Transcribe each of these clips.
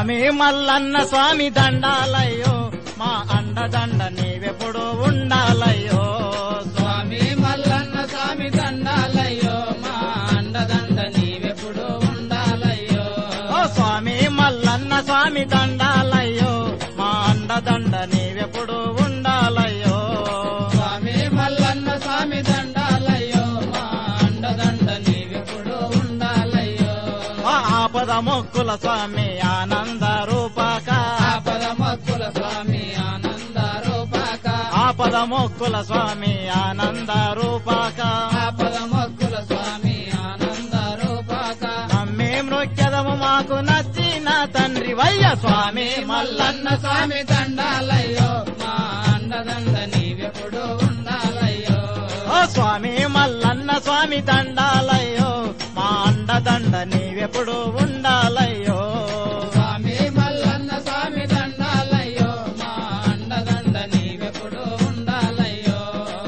స్వామి మల్లన్న స్వామి దండాలయ్యో మా అండదండ నీవెప్పుడు ఉండాలయ్యో స్వామి మల్లన్న స్వామి దండాలయ్యో మా అండదండ నీవెప్పుడు ఉండాలయ్యో ఓ స్వామి మల్లన్న స్వామి దండాలయ్యో మా అండదండ నీవెప్పుడు ఉండాలయ్యో స్వామి మల్లన్న స్వామి దండాలయ్యో మా అండదండ నీవెప్పుడు ఉండాలయ్యో మా ఆపద మొక్కుల స్వామి ఆనంద రూపక ఆపద మొక్కుల స్వామి ఆనంద రూపాక ఆపద మొక్కుల స్వామి ఆనంద రూపక ఆపద మొక్కుల స్వామి ఆనంద రూపాక అమ్మే మృక్యదము మాకు నచ్చిన తండ్రి వయ్య స్వామి మల్లన్న మల్లన్న స్వామి దండాలయ్యో మా అండదండ నీవెప్పుడు ఉండాలయ్యో ఓ స్వామి మల్లన్న స్వామి దండాలయ్యో మా అండదండ నీవెప్పుడు ఉండాలయ్యో స్వామి మల్లన్న స్వామి దండాలయ్యో మా అండదండ నీవెప్పుడు ఉండాలయ్యో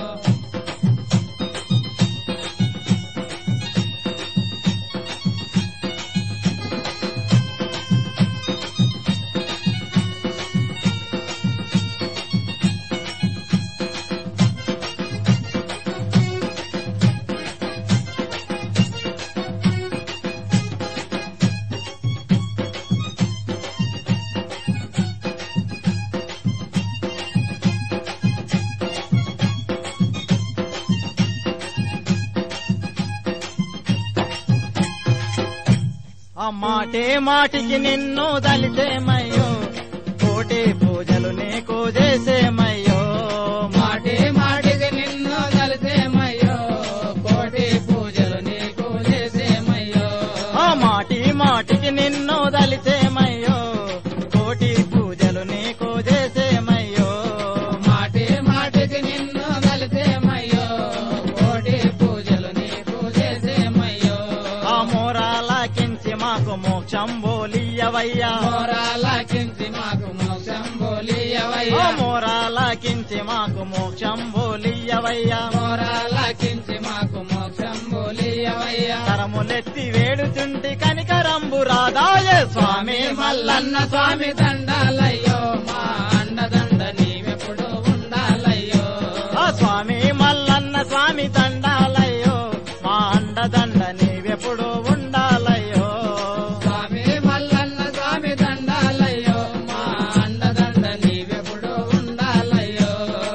ఆ మాటే మాటికి నిన్ను దలితేమయ్యో కోటి పూజలు నీకు చేసేమయ్యో మాటి మాటికి నిన్ను కలిసేమయ్యో కోటి పూజలు నీకు చేసేమయ్యో ఆ మాటి మాటికి నిన్ను దలితేమయ్యో కోటి పూజలు నీకు చేసేమయ్యో మాటి మాటికి నిన్ను కలిసేమయ్యో కోటి పూజలు నీకు చేసేమయ్యో ఆ మోరాలకించి మాకు మోక్షం బోలియవయ్యా మోరాలకించి మాకు మోక్షం ఓ బోలియవయ్యా మోరాలకించి మాకు మోక్షం బోలియవయ్యా మోరాలకించి మాకు మోక్షం బోలియవయ్యా కరములెత్తి వేడుచుంటి కనికరంబు రాదాయ స్వామి స్వామి మల్లన్న స్వామి దండాలయ్యో మా అండదండ నీవెప్పుడు ఉండాలయ్యో ఆ స్వామి మల్లన్న స్వామి దండాలయ్యో మా అండదండ నీవెప్పుడు ఉండాలయ్యో స్వామి మల్లన్న స్వామి దండాలయ్యో మా అండదండ నీవెప్పుడు ఉండాలయ్యో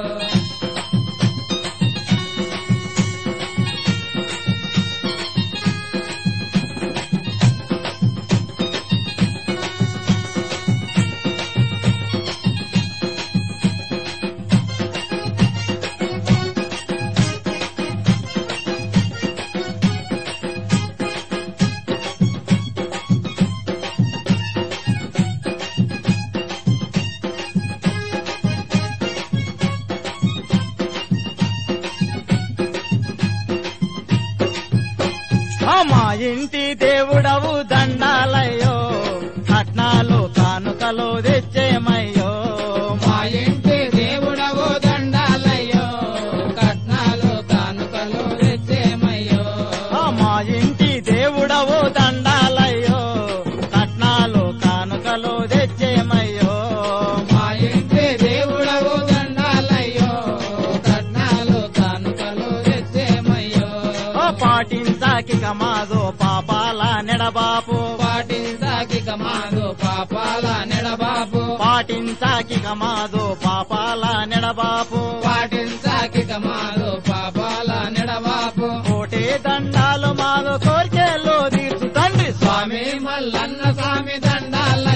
ఆ మా ఇంటి దేవుడవు దండాలయ్యో కట్నాలు కానుకలు తెచ్చేమయ్యో మా ఇంటి దేవుడవు దండాలయ్యో కట్నాలు కానుకలు తెచ్చేమయ్యో ఆ మా ఇంటి దేవుడవు దండాలయ్యో కట్నాలు కానుకలు తెచ్చేమయ్యో మా ఇంటి దేవుడవు దండాలయ్యో కట్నాలు కానుకలు తెచ్చేమయ్యో ఓ పాటించాకి కమాదో పాపాల నెడబాపు పాటించాకి కమాదు పాపాల నెడబాబు పాటించాకి కమాదో పాపాల నెడబాపు పాటించాకి కమాదు పాపాల నెడబాబు కోటే దండాలు మాదో కోరికెల్లో తీర్చు తండ్రి స్వామి స్వామి మల్లన్న స్వామి దండాల